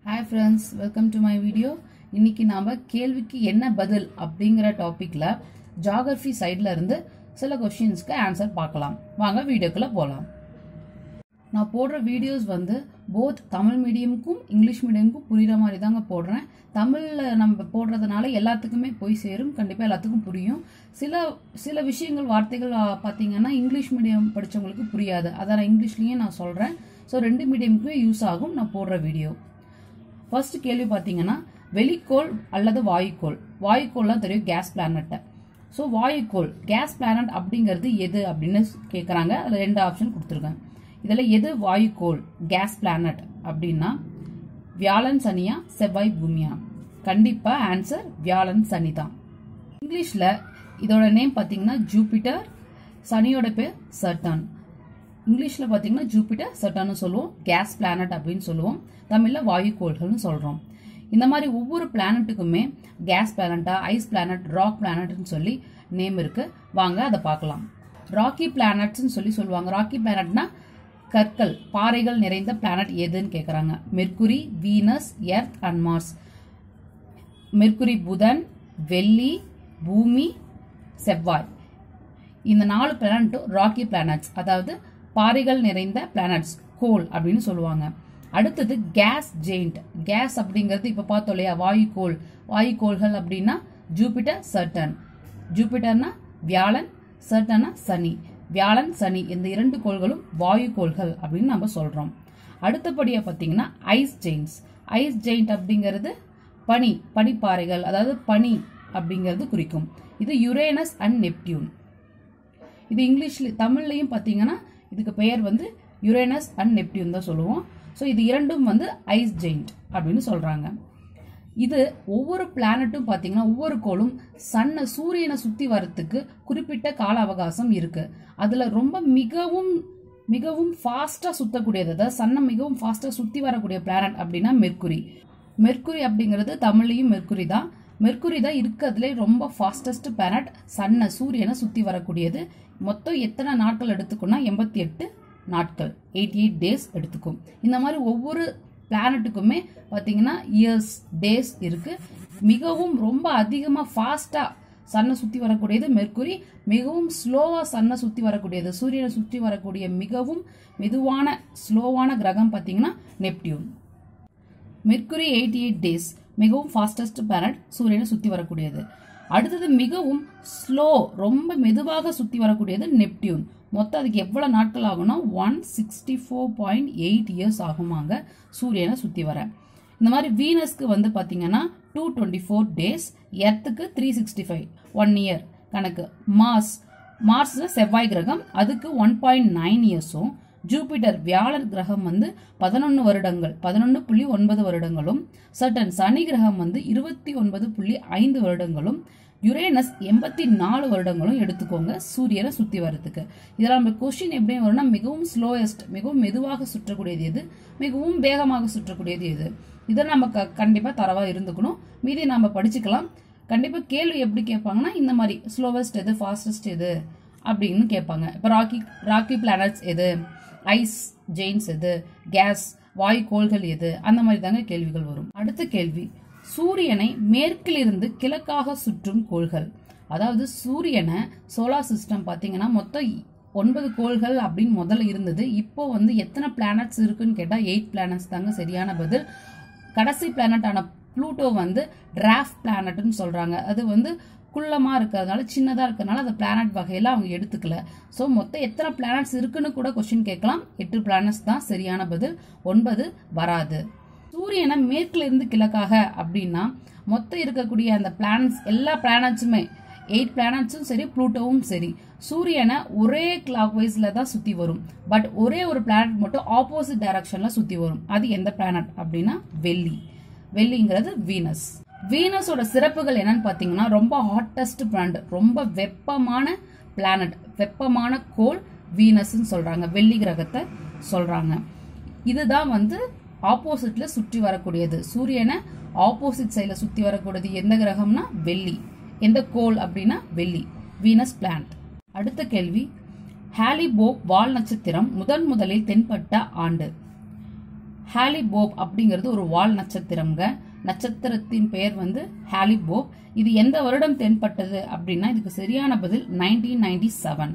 hi friends welcome to my video இன்னைக்கு நாம கேள்விக்கு என்ன பதில் அப்படிங்கிற டாபிக்ல ஜாகிரபி சைட்ல இருந்து சில கொஸ்டின்ஸ்க்கு ஆன்சர் பார்க்கலாம் வாங்க வீடியோக்குள்ள போகலாம் நான் போடுற வீடியோஸ் வந்து போத் தமிழ் மீடியமுக்கும் இங்கிலீஷ் மீடியமுக்கும் புரியுற மாதிரி தாங்க போடுறேன் தமிழில் நம்ம போடுறதுனால எல்லாத்துக்குமே போய் சேரும் கண்டிப்பாக எல்லாத்துக்கும் புரியும் சில சில விஷயங்கள் வார்த்தைகள் ஆ, பார்த்தீங்கன்னா இங்கிலீஷ் மீடியம் படித்தவங்களுக்கு புரியாது அதை நான் இங்கிலீஷ்லேயும் நான் சொல்கிறேன் ஸோ ரெண்டு மீடியமுக்குமே யூஸ் ஆகும் நான் போடுற வீடியோ ஃபர்ஸ்ட் கேள்வி பார்த்தீங்கன்னா வெளிக்கோள் அல்லது வாயுக்கோள் வாயுக்கோள்லாம் தெரியும் கேஸ் பிளானட்டை ஸோ வாயுக்கோள் கேஸ் பிளானட் அப்படிங்கிறது எது அப்படின்னு கேட்குறாங்க அதில் ரெண்டு ஆப்ஷன் கொடுத்துருக்கேன் இதில் எது வாயுக்கோள் கேஸ் பிளானட் அப்படின்னா வியாழன் சனியா செவ்வாய் பூமியா கண்டிப்பா ஆன்சர் வியாழன் சனி தான் இங்கிலீஷ்ல இதோட நேம் பார்த்தீங்கன்னா ஜூபிட்டர் சனியோட பேர் சர்டன் இங்கிலீஷ்ல பார்த்தீங்கன்னா ஜூபிட்டர் சர்டான்னு சொல்லுவோம் கேஸ் பிளானட் அப்படின்னு சொல்லுவோம் தமிழ்ல வாயுக்கோள்கள்னு சொல்றோம் இந்த மாதிரி ஒவ்வொரு பிளானட்டுக்குமே கேஸ் பிளானட்டா ஐஸ் பிளானட் ராக் பிளானட்னு சொல்லி நேம் இருக்கு வாங்க அதை பார்க்கலாம் ராக்கி பிளானட்ஸ்னு சொல்லி சொல்லுவாங்க ராக்கி பிளானட்னா கற்கள் பாறைகள் நிறைந்த பிளானட் எதுன்னு கேட்குறாங்க Mercury Venus Earth and Mars Mercury புதன் வெள்ளி பூமி செவ்வாய் இந்த நாலு பிளானட்டும் ராக்கி பிளானட்ஸ் அதாவது பாறைகள் நிறைந்த பிளானட்ஸ் கோல் அப்படின்னு சொல்லுவாங்க அடுத்தது கேஸ் ஜெயிண்ட் கேஸ் அப்படிங்கிறது இப்ப பார்த்தோம் இல்லையா வாயுக்கோள் வாயுக்கோள்கள் அப்படின்னா ஜூபிட்டர் சர்டன் ஜூபிட்டர்னா வியாழன் சர்டனா சனி வியாழன் சனி இந்த இரண்டு கோள்களும் வாயுக்கோள்கள் அப்படின்னு நம்ம சொல்றோம் அடுத்தபடியா பார்த்தீங்கன்னா ஐஸ் ஜெயின்ஸ் ஐஸ் ஜெயிண்ட் அப்படிங்கிறது பனி பனிப்பாறைகள் அதாவது பனி அப்படிங்கிறது குறிக்கும் இது யுரேனஸ் அண்ட் நெப்டியூன் இது இங்கிலீஷ்ல தமிழ்லையும் பார்த்தீங்கன்னா இதுக்கு பெயர் வந்து யுரேனஸ் அண்ட் நெப்டியூன் தான் சொல்லுவோம் ஸோ இது இரண்டும் வந்து ஐஸ் ஜெயிண்ட் அப்படின்னு சொல்றாங்க இது ஒவ்வொரு பிளானட்டும் பார்த்தீங்கன்னா ஒவ்வொரு கோளும் சன்னை சூரியனை சுத்தி வரத்துக்கு குறிப்பிட்ட கால அவகாசம் இருக்கு அதுல ரொம்ப மிகவும் மிகவும் ஃபாஸ்டா சுத்தக்கூடியது அதாவது சன்னை மிகவும் ஃபாஸ்டா சுத்தி வரக்கூடிய பிளானட் அப்படின்னா மெர்க்குரி மெர்க்குரி அப்படிங்கிறது தமிழ்லையும் மெர்க்குரி தான் மெர்க்குரி தான் இருக்கிறதுலே ரொம்ப ஃபாஸ்டஸ்ட் பிளானட் சன்னை சூரியனை சுத்தி வரக்கூடியது மொத்தம் எத்தனை நாட்கள் எடுத்துக்கும்னா எண்பத்தி எட்டு நாட்கள் எயிட்டி எயிட் டேஸ் எடுத்துக்கும் இந்த மாதிரி ஒவ்வொரு பிளானட்டுக்குமே பார்த்தீங்கன்னா இயர்ஸ் டேஸ் இருக்கு மிகவும் ரொம்ப அதிகமாக ஃபாஸ்ட்டாக சன்னை சுற்றி வரக்கூடியது மெர்க்குரி மிகவும் ஸ்லோவாக சன்னை சுற்றி வரக்கூடியது சூரியனை சுற்றி வரக்கூடிய மிகவும் மெதுவான ஸ்லோவான கிரகம் பார்த்தீங்கன்னா Neptune Mercury eighty eight days மிகவும் ஃபாஸ்டஸ்ட் பிளானட் சூரியனை சுற்றி வரக்கூடியது அடுத்தது மிகவும் ஸ்லோ ரொம்ப மெதுவாக சுற்றி வரக்கூடியது நெப்டியூன் மொத்தம் அதுக்கு எவ்வளோ நாட்கள் ஆகும்னா one sixty four point eight years ஆகுமாங்க சூரியனை சுற்றி வர இந்த மாதிரி வீனஸ்க்கு வந்து பார்த்தீங்கன்னா டூ டுவெண்ட்டி ஃபோர் டேஸ் எர்த்துக்கு three sixty five one year கணக்கு மார்ஸ் மார்ஸ்ல செவ்வாய் கிரகம் அதுக்கு ஒன் பாயிண்ட் நைன் இயர்ஸும் ஜூபிட்டர் வியாழர் கிரகம் வந்து பதினொன்று வருடங்கள் பதினொன்று புள்ளி ஒன்பது வருடங்களும் சட்டன் சனி கிரகம் வந்து இருபத்தி ஒன்பது புள்ளி ஐந்து வருடங்களும் யுரேனஸ் எண்பத்தி நாலு வருடங்களும் எடுத்துக்கோங்க சூரியனை சுத்தி வரதுக்கு இதில் நம்ம கொஸ்டின் எப்படி வரும்னா மிகவும் ஸ்லோயஸ்ட் மிகவும் மெதுவாக சுற்றக்கூடியது எது மிகவும் வேகமாக சுற்றக்கூடியது எது இதை நம்ம க கண்டிப்பாக தரவாக இருந்துக்கணும் மீதி நாம படிச்சுக்கலாம் கண்டிப்பாக கேள்வி எப்படி கேட்பாங்கன்னா இந்த மாதிரி ஸ்லோவஸ்ட் எது ஃபாஸ்டஸ்ட் எது அப்படின்னு கேட்பாங்க இப்போ ராக்கி ராக்கி பிளானட்ஸ் எது ஐஸ் ஜெயின்ஸ் எது கேஸ் வாயுக்கோள்கள் எது அந்த மாதிரி தாங்க கேள்விகள் வரும் அடுத்த கேள்வி சூரியனை மேற்கிலிருந்து கிழக்காக சுற்றும் கோள்கள் அதாவது சூரியனை சோலார் சிஸ்டம் பார்த்தீங்கன்னா மொத்தம் ஒன்பது கோள்கள் அப்படின்னு முதல்ல இருந்தது இப்போ வந்து எத்தனை பிளானட்ஸ் இருக்குன்னு கேட்டால் எயிட் பிளானட்ஸ் தாங்க சரியான பதில் கடைசி பிளானட்டான ப்ளூட்டோ வந்து டிராஃப்ட் பிளானட்னு சொல்றாங்க அது வந்து குள்ளமா இருக்கிறதுனால சின்னதா இருக்கிறதுனால அந்த பிளானட் வகையில அவங்க எடுத்துக்கல ஸோ மொத்தம் எத்தனை பிளானட்ஸ் இருக்குன்னு கூட கொஸ்டின் கேட்கலாம் எட்டு பிளானட்ஸ் தான் சரியான பதில் ஒன்பது வராது சூரியனை மேற்குல இருந்து கிழக்காக அப்படின்னா மொத்தம் இருக்கக்கூடிய அந்த பிளானட்ஸ் எல்லா பிளானட்ஸுமே எயிட் பிளானட்ஸும் சரி ப்ளூட்டோவும் சரி சூரியனை ஒரே கிளாக் வைஸ்ல தான் சுத்தி வரும் பட் ஒரே ஒரு பிளானட் மட்டும் ஆப்போசிட் டைரக்ஷன்ல சுத்தி வரும் அது எந்த பிளானட் அப்படின்னா வெள்ளி வெள்ளிங்கிறது வீனஸ் வீனஸோட சிறப்புகள் என்னன்னு பாத்தீங்கன்னா ரொம்ப ஹாட்டஸ்ட் பிளானட் ரொம்ப வெப்பமான பிளானட் வெப்பமான கோள் வீனஸ்ன்னு சொல்றாங்க வெள்ளி கிரகத்தை சொல்றாங்க இதுதான் வந்து ஆப்போசிட்ல சுற்றி வரக்கூடியது சூரியனை ஆப்போசிட் சைட்ல சுத்தி வரக்கூடியது எந்த கிரகம்னா வெள்ளி எந்த கோள் அப்படின்னா வெள்ளி வீனஸ் பிளான்ட் அடுத்த கேள்வி ஹாலிபோக் வால் நட்சத்திரம் முதன் முதலில் தென்பட்ட ஆண்டு ஹாலிபோப் அப்படிங்கிறது ஒரு வால் நட்சத்திரம்ங்க நட்சத்திரத்தின் பெயர் வந்து ஹாலிபோப் இது எந்த வருடம் தென்பட்டது அப்படின்னா இதுக்கு சரியான பதில் நைன்டீன் நைன்டி செவன்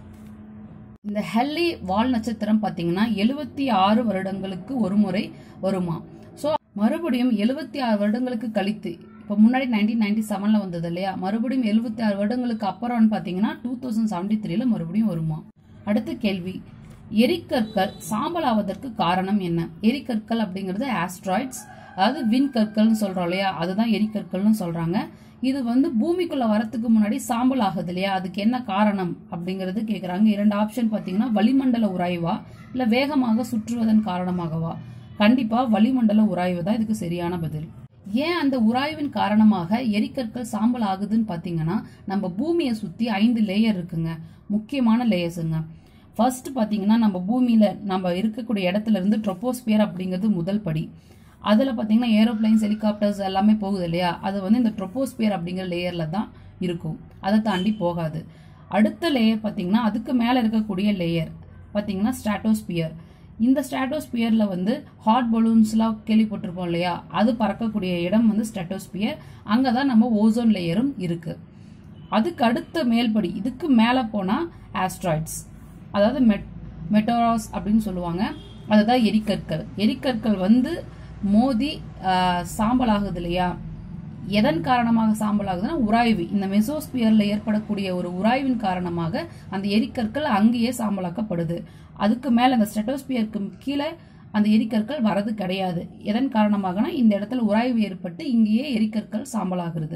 இந்த ஹெல்லி வால் நட்சத்திரம் பார்த்தீங்கன்னா எழுபத்தி ஆறு வருடங்களுக்கு ஒரு முறை வருமா ஸோ மறுபடியும் எழுபத்தி ஆறு வருடங்களுக்கு கழித்து இப்போ முன்னாடி நைன்டீன் நைன்டி செவன்ல வந்தது இல்லையா மறுபடியும் எழுபத்தி ஆறு வருடங்களுக்கு அப்புறம்னு பார்த்தீங்கன்னா டூ தௌசண்ட் செவன்டி த்ரீல மறுபடியும் வருமா அடுத்த கேள்வி எரிக்கற்கள் சாம்பல் ஆவதற்கு காரணம் என்ன எரிக்கற்கள் அப்படிங்கிறது ஆஸ்ட்ராய்ட்ஸ் அதாவது விண்கற்கள்னு சொல்றோம் இல்லையா அதுதான் எரிக்கற்கள்னு சொல்றாங்க இது வந்து பூமிக்குள்ள வரத்துக்கு முன்னாடி சாம்பல் ஆகுது இல்லையா அதுக்கு என்ன காரணம் அப்படிங்கிறது கேக்குறாங்க இரண்டு ஆப்ஷன் பாத்தீங்கன்னா வளிமண்டல உராய்வா இல்ல வேகமாக சுற்றுவதன் காரணமாகவா கண்டிப்பா வளிமண்டல உராய்வு தான் இதுக்கு சரியான பதில் ஏன் அந்த உராய்வின் காரணமாக எரிக்கற்கள் சாம்பல் ஆகுதுன்னு பாத்தீங்கன்னா நம்ம பூமியை சுத்தி ஐந்து லேயர் இருக்குங்க முக்கியமான லேயர்ஸுங்க ஃபர்ஸ்ட் பாத்தீங்கன்னா நம்ம பூமியில நம்ம இருக்கக்கூடிய இடத்துல இருந்து ட்ரோபோஸ்பியர் அப்படிங்கிறது முதல் படி அதுல பாத்தீங்கன்னா ஏரோப்ளைன்ஸ் ஹெலிகாப்டர்ஸ் எல்லாமே போகுது இல்லையா அது வந்து இந்த ட்ரோபோஸ்பியர் அப்படிங்கிற லேயர்ல தான் இருக்கும் அதை தாண்டி போகாது அடுத்த லேயர் பாத்தீங்கன்னா அதுக்கு மேல இருக்கக்கூடிய லேயர் பாத்தீங்கன்னா ஸ்ட்ராட்டோஸ்பியர் இந்த ஸ்ட்ராட்டோஸ்பியர்ல வந்து ஹாட் பலூன்ஸ்லாம் கேள்விப்பட்டிருப்போம் இல்லையா அது பறக்கக்கூடிய இடம் வந்து ஸ்ட்ராட்டோஸ்பியர் அங்கதான் நம்ம ஓசோன் லேயரும் இருக்கு அதுக்கு அடுத்த மேல்படி இதுக்கு மேல போனா ஆஸ்ட்ராய்ட்ஸ் அதாவது மெட் மெட்டோராஸ் அப்படின்னு சொல்லுவாங்க அதுதான் எரிக்கற்கள் எரிக்கற்கள் வந்து மோதி ஆஹ், சாம்பல் ஆகுது இல்லையா எதன் காரணமாக சாம்பல் ஆகுதுன்னா உராய்வு இந்த மெசோஸ்பியர்ல ஏற்படக்கூடிய ஒரு உராய்வின் காரணமாக அந்த எரிக்கற்கள் அங்கேயே சாம்பலாக்கப்படுது அதுக்கு மேல அந்த ஸ்டெட்டோஸ்பியருக்கு கீழே அந்த எரிக்கற்கள் வரது கிடையாது எதன் காரணமாகனா இந்த இடத்துல உராய்வு ஏற்பட்டு இங்கேயே எரிக்கற்கள் சாம்பலாகிறது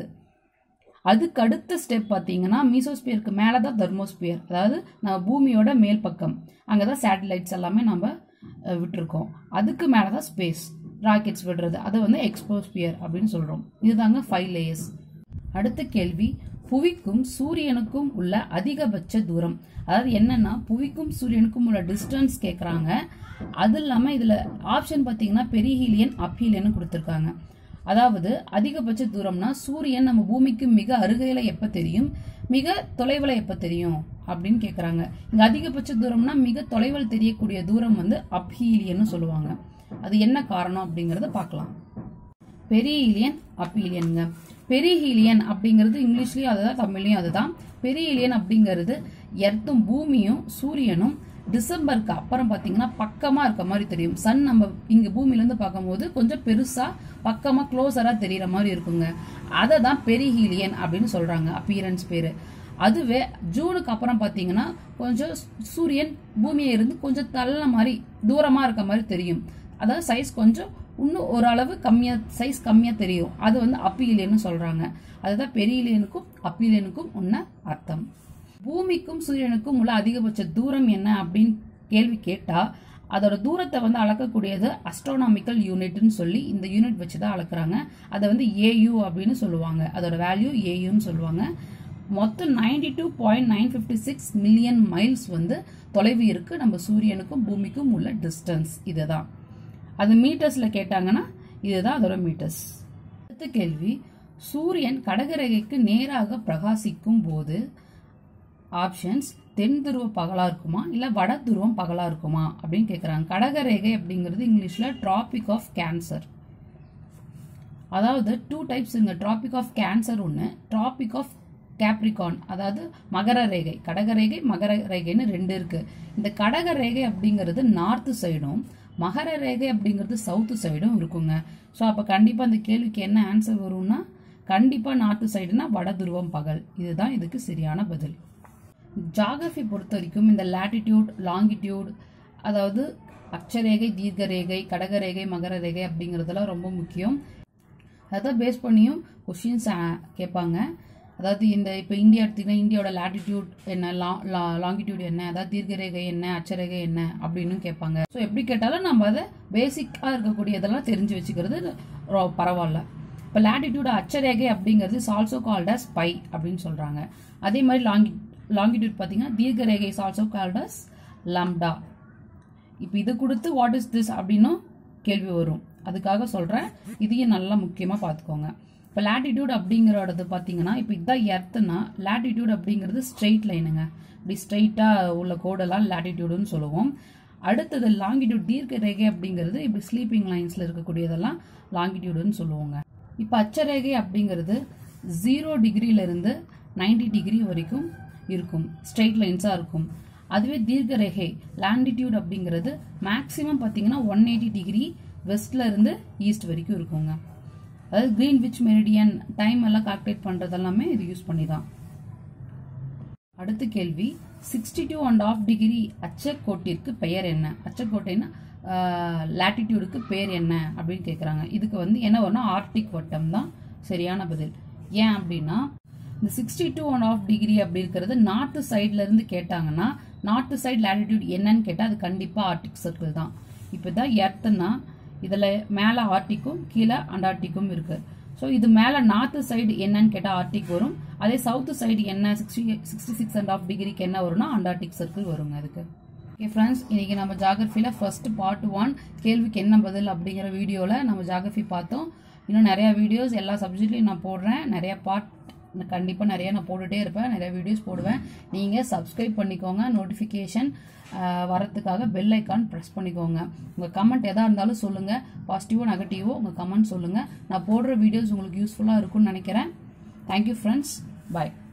அதுக்கு அடுத்த ஸ்டெப் பார்த்தீங்கன்னா மீசோஸ்பியருக்கு மேலே தான் தெர்மோஸ்பியர் அதாவது நம்ம பூமியோட மேல் பக்கம் அங்கே தான் சேட்டலைட்ஸ் எல்லாமே நம்ம அஹ், விட்டிருக்கோம் அதுக்கு மேலே தான் ஸ்பேஸ் ராக்கெட்ஸ் விடுறது அதை வந்து எக்ஸ்போஸ்பியர் அப்படின்னு சொல்கிறோம் இதுதாங்க ஃபைவ் லேயர்ஸ் அடுத்த கேள்வி புவிக்கும் சூரியனுக்கும் உள்ள அதிகபட்ச தூரம் அதாவது என்னன்னா புவிக்கும் சூரியனுக்கும் உள்ள டிஸ்டன்ஸ் கேட்குறாங்க அது இல்லாமல் இதில் ஆப்ஷன் பார்த்தீங்கன்னா பெரிஹீலியன் அப்ஹீலியன் கொடுத்துருக்காங்க அதாவது அதிகபட்ச தூரம்னா சூரியன் நம்ம பூமிக்கு மிக அருகையில எப்ப தெரியும் மிக தொலைவில் எப்ப தெரியும் அப்படின்னு கேக்குறாங்க இங்க அதிகபட்ச தூரம்னா மிக தொலைவில் தெரியக்கூடிய தூரம் வந்து அப்ஹீலியன்னு சொல்லுவாங்க அது என்ன காரணம் அப்படிங்கறத பார்க்கலாம் பெரியீலியன் அப்பீலியனுங்க பெரிஹீலியன் அப்படிங்கிறது இங்கிலீஷ்லயும் அதுதான் தமிழ்லயும் அதுதான் பெரிஹீலியன் அப்படிங்கிறது எர்த்தும் பூமியும் சூரியனும் டிசம்பருக்கு அப்புறம் பாத்தீங்கன்னா பக்கமா இருக்க மாதிரி தெரியும் சன் நம்ம இங்க பூமியில இருந்து பார்க்கும்போது கொஞ்சம் பெருசா பக்கமா க்ளோசரா தெரியற மாதிரி இருக்குங்க அதை தான் பெரிஹீலியன் அப்படின்னு சொல்றாங்க அப்பியரன்ஸ் பேரு அதுவே ஜூனுக்கு அப்புறம் பாத்தீங்கன்னா கொஞ்சம் சூரியன் பூமியை இருந்து கொஞ்சம் தள்ள மாதிரி தூரமா இருக்க மாதிரி தெரியும் அதாவது சைஸ் கொஞ்சம் இன்னும் ஓரளவு கம்மியா சைஸ் கம்மியா தெரியும் அது வந்து அப்பீலியன்னு சொல்றாங்க அதுதான் பெரியலியனுக்கும் அப்பீலியனுக்கும் உள்ள அர்த்தம் பூமிக்கும் சூரியனுக்கும் உள்ள அதிகபட்ச தூரம் என்ன அப்படின்னு கேள்வி கேட்டா அதோட தூரத்தை வந்து அளக்கக்கூடியது அஸ்ட்ரோனாமிக்கல் யூனிட்னு சொல்லி இந்த யூனிட் வச்சு தான் அளக்குறாங்க அதை வந்து ஏயு அப்படின்னு சொல்லுவாங்க அதோட வேல்யூ ஏயுன்னு சொல்லுவாங்க மொத்தம் ninety two point nine fifty six million miles வந்து தொலைவு இருக்கு நம்ம சூரியனுக்கும் பூமிக்கும் உள்ள டிஸ்டன்ஸ் இதுதான் அது மீட்டர்ஸ்ல கேட்டாங்கன்னா இதுதான் அதோட மீட்டர்ஸ் அடுத்த கேள்வி சூரியன் கடகரேகைக்கு நேராக பிரகாசிக்கும் போது ஆப்ஷன்ஸ் தென் துருவ பகலா இருக்குமா இல்ல வட துருவம் பகலா இருக்குமா அப்படின்னு கேக்குறாங்க கடகரேகை அப்படிங்கிறது இங்கிலீஷ்ல டிராபிக் ஆஃப் கேன்சர் அதாவது டூ டைப்ஸ்ங்க டிராபிக் ஆஃப் கேன்சர் ஒன்று டிராபிக் ஆஃப் கேப்ரிகான் அதாவது மகர ரேகை கடக ரேகை மகர ரேகைன்னு ரெண்டு இருக்கு இந்த கடக ரேகை அப்படிங்கிறது நார்த் சைடும் மகர ரேகை அப்படிங்கிறது சவுத் சைடும் இருக்குங்க ஸோ அப்போ கண்டிப்பாக அந்த கேள்விக்கு என்ன ஆன்சர் வரும்னா கண்டிப்பாக நார்த் சைடுனா வட துருவம் பகல் இதுதான் இதுக்கு சரியான பதில் ஜாகிரபி பொறுத்த வரைக்கும் இந்த லாட்டிடியூட் லாங்கிடியூட் அதாவது அக்ஷரேகை தீர்க்கரேகை கடகரேகை மகர ரேகை அப்படிங்கிறதெல்லாம் ரொம்ப முக்கியம் அதை பேஸ் பண்ணியும் கொஷின்ஸ் கேட்பாங்க அதாவது இந்த இப்போ இந்தியா எடுத்தீங்கன்னா இந்தியாவோட லாட்டிடியூட் என்ன லாங்கிடியூட் என்ன அதாவது தீர்க்கரேகை என்ன அச்சரேகை என்ன அப்படின்னு கேட்பாங்க ஸோ எப்படி கேட்டாலும் நம்ம அதை பேசிக்காக இருக்கக்கூடியதெல்லாம் தெரிஞ்சு வச்சுக்கிறது ரொ- பரவாயில்ல இப்போ லாட்டிடியூட் அச்சரேகை அப்படிங்கிறது is also called as phi அப்படின்னு சொல்றாங்க அதே மாதிரி லாங்கி லாங்கிடியூட் பார்த்தீங்கன்னா தீர்க்கரேகை is also called as lambda இப்போ இது கொடுத்து வாட் இஸ் திஸ் அப்படின்னும் கேள்வி வரும் அதுக்காக சொல்றேன் இதையும் நல்லா முக்கியமா பார்த்துக்கோங்க இப்போ லாட்டிடியூட் அப்படிங்கிறது பார்த்தீங்கன்னா இப்போ இதுதான் எர்த்துனா லாட்டிடியூட் அப்படிங்கிறது ஸ்ட்ரெயிட் லைனுங்க இப்படி ஸ்ட்ரெயிட்டா உள்ள கோடெல்லாம் லாட்டிடியூடுன்னு சொல்லுவோம் அடுத்தது லாங்கிடியூட் தீர்க்க ரேகை அப்படிங்கிறது இப்படி ஸ்லீப்பிங் லைன்ஸில் இருக்கக்கூடியதெல்லாம் லாங்கிடியூடுன்னு சொல்லுவாங்க இப்போ அச்சரேகை அப்படிங்கிறது ஜீரோ டிகிரியிலிருந்து நைன்டி டிகிரி வரைக்கும் இருக்கும் ஸ்ட்ரெயிட் லைன்ஸாக இருக்கும் அதுவே தீர்க்க ரேகை லாண்டிடியூட் அப்படிங்கிறது மேக்ஸிமம் பார்த்தீங்கன்னா ஒன் எயிட்டி டிகிரி வெஸ்ட்ல இருந்து ஈஸ்ட் வரைக்கும் இருக்குங்க அதாவது கிரீன் விச் மெரிடியன் டைம் எல்லாம் கால்குலேட் பண்ணுறது எல்லாமே இது யூஸ் பண்ணி தான் அடுத்த கேள்வி sixty two and half degree அச்சக்கோட்டிற்கு பெயர் என்ன அச்சக்கோட்டைன்னா லாட்டிடியூடுக்கு பேர் என்ன அப்படின்னு கேட்குறாங்க இதுக்கு வந்து என்ன வரும்னா ஆர்டிக் வட்டம் தான் சரியான பதில் ஏன் அப்படின்னா இந்த sixty two and half degree அப்படி இருக்கிறது நார்த்து சைட்ல இருந்து கேட்டாங்கன்னா நார்த்து சைட் லாட்டிடியூட் என்னன்னு கேட்டால் அது கண்டிப்பாக ஆர்டிக் சர்க்கிள் தான் இப்போ தான் எர்த்துன்னா இதில் மேலே ஆர்டிக்கும் கீழே அண்டார்டிக்கும் இருக்கு ஸோ இது மேலே நார்த்து சைடு என்னன்னு கேட்டால் ஆர்டிக் வரும் அதே சவுத்து சைடு என்ன sixty sixty six and half டிகிரிக்கு என்ன வரும்னா அண்டார்டிக் சர்க்கிள் வருங்க அதுக்கு ஓகே ஃப்ரெண்ட்ஸ் இன்னைக்கு நம்ம ஜாகிரஃபியில் ஃபர்ஸ்ட் பார்ட் ஒன் கேள்விக்கு என்ன பதில் அப்படிங்கிற வீடியோவில் நம்ம ஜாகிரஃபி பார்த்தோம் இன்னும் நிறையா வீடியோஸ் எல்லா சப்ஜெக்ட்லையும் நான் போடுறேன் நிறைய பார்ட் கண்டிப்பாக நிறைய நான் போட்டுகிட்டே இருப்பேன் நிறைய வீடியோஸ் போடுவேன் நீங்கள் சப்ஸ்கிரைப் பண்ணிக்கோங்க நோட்டிஃபிகேஷன் வரத்துக்காக பெல் ஐக்கான் ப்ரெஸ் பண்ணிக்கோங்க உங்கள் கமெண்ட் எதாக இருந்தாலும் சொல்லுங்கள் பாசிட்டிவோ நெகட்டிவோ உங்கள் கமெண்ட் சொல்லுங்கள் நான் போடுற வீடியோஸ் உங்களுக்கு யூஸ்ஃபுல்லாக இருக்கும்னு நினைக்கிறேன் தேங்க்யூ ஃப்ரெண்ட்ஸ் பாய்